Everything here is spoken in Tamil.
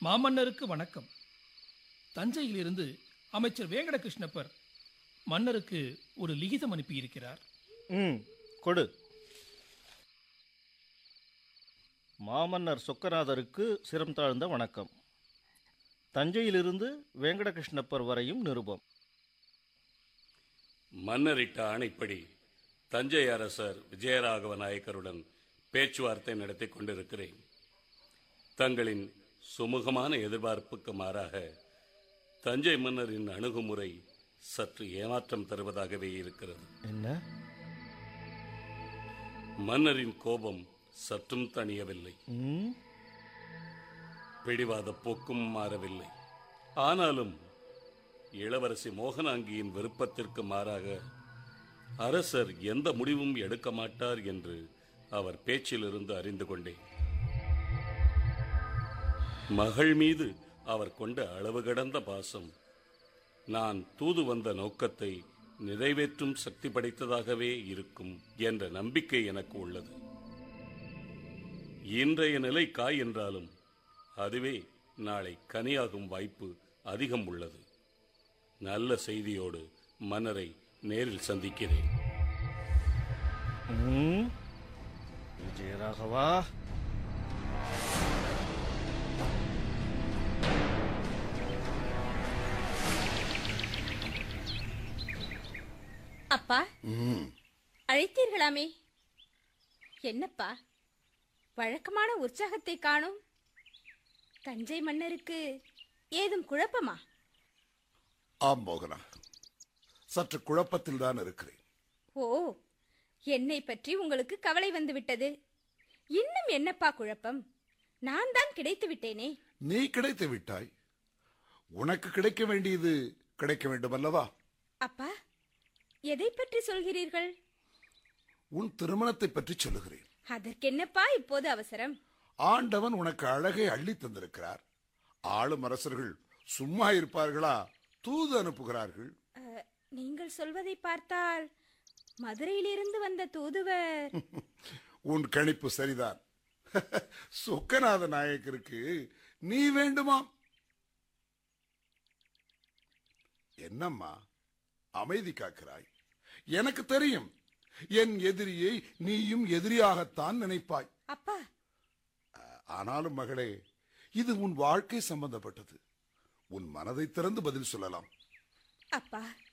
மாமன்னருக்கு வணக்கம் தஞ்சையிலிருந்து அமைச்சர் வேங்கடகிருஷ்ணப்பர் மன்னருக்கு ஒரு லிகிதம் அனுப்பியிருக்கிறார் ம் கொடு மாமன்னர் சொக்கநாதருக்கு சிரம் தாழ்ந்த வணக்கம் தஞ்சையிலிருந்து வேங்கடகிருஷ்ணப்பர் வரையும் நிருபம் மன்னரிட்ட ஆணைப்படி தஞ்சை அரசர் விஜயராகவ நாயக்கருடன் பேச்சுவார்த்தை நடத்தி கொண்டிருக்கிறேன் தங்களின் சுமூகமான எதிர்பார்ப்புக்கு மாறாக தஞ்சை மன்னரின் அணுகுமுறை சற்று ஏமாற்றம் தருவதாகவே இருக்கிறது என்ன மன்னரின் கோபம் சற்றும் தணியவில்லை ம் பிடிவாத போக்கும் மாறவில்லை ஆனாலும் இளவரசி மோகனாங்கியின் விருப்பத்திற்கு மாறாக அரசர் எந்த முடிவும் எடுக்க மாட்டார் என்று அவர் பேச்சிலிருந்து அறிந்து கொண்டேன் மகள் மீது அவர் கொண்ட அளவு கடந்த பாசம் நான் தூது வந்த நோக்கத்தை நிறைவேற்றும் சக்தி படைத்ததாகவே இருக்கும் என்ற நம்பிக்கை எனக்கு உள்ளது இன்றைய நிலை காய் என்றாலும் அதுவே நாளை கனியாகும் வாய்ப்பு அதிகம் உள்ளது நல்ல செய்தியோடு மன்னரை நேரில் சந்திக்கிறேன் ம் விஜயராகவா அப்பா அழைத்தீர்களாமே என்னப்பா வழக்கமான உற்சாகத்தை காணும் தஞ்சை மன்னருக்கு ஏதும் குழப்பமா ஆம் மோகனா சற்று குழப்பத்தில் தான் இருக்கிறேன் ஓ என்னை பற்றி உங்களுக்கு கவலை வந்து விட்டது இன்னும் என்னப்பா குழப்பம் நான் தான் கிடைத்து விட்டேனே நீ கிடைத்து விட்டாய் உனக்கு கிடைக்க வேண்டியது கிடைக்க வேண்டும் அல்லவா அப்பா எதை பற்றி சொல்கிறீர்கள் உன் திருமணத்தை பற்றி சொல்லுகிறேன் அதற்கென்னப்பா இப்போது அவசரம் ஆண்டவன் உனக்கு அழகை அள்ளி தந்திருக்கிறார் ஆளும் அரசர்கள் சும்மா இருப்பார்களா தூது அனுப்புகிறார்கள் அ, நீங்கள் சொல்வதை பார்த்தால் மதுரையிலிருந்து வந்த தூதுவர் உன் கணிப்பு சரிதான் சொக்கநாத நாயக்கருக்கு நீ வேண்டுமாம் என்னம்மா அமைதி காக்கிறாய் எனக்கு தெரியும் என் எதிரியை நீயும் எதிரியாகத்தான் நினைப்பாய் அப்பா ஆனாலும் மகளே இது உன் வாழ்க்கை சம்பந்தப்பட்டது உன் மனதை திறந்து பதில் சொல்லலாம் அப்பா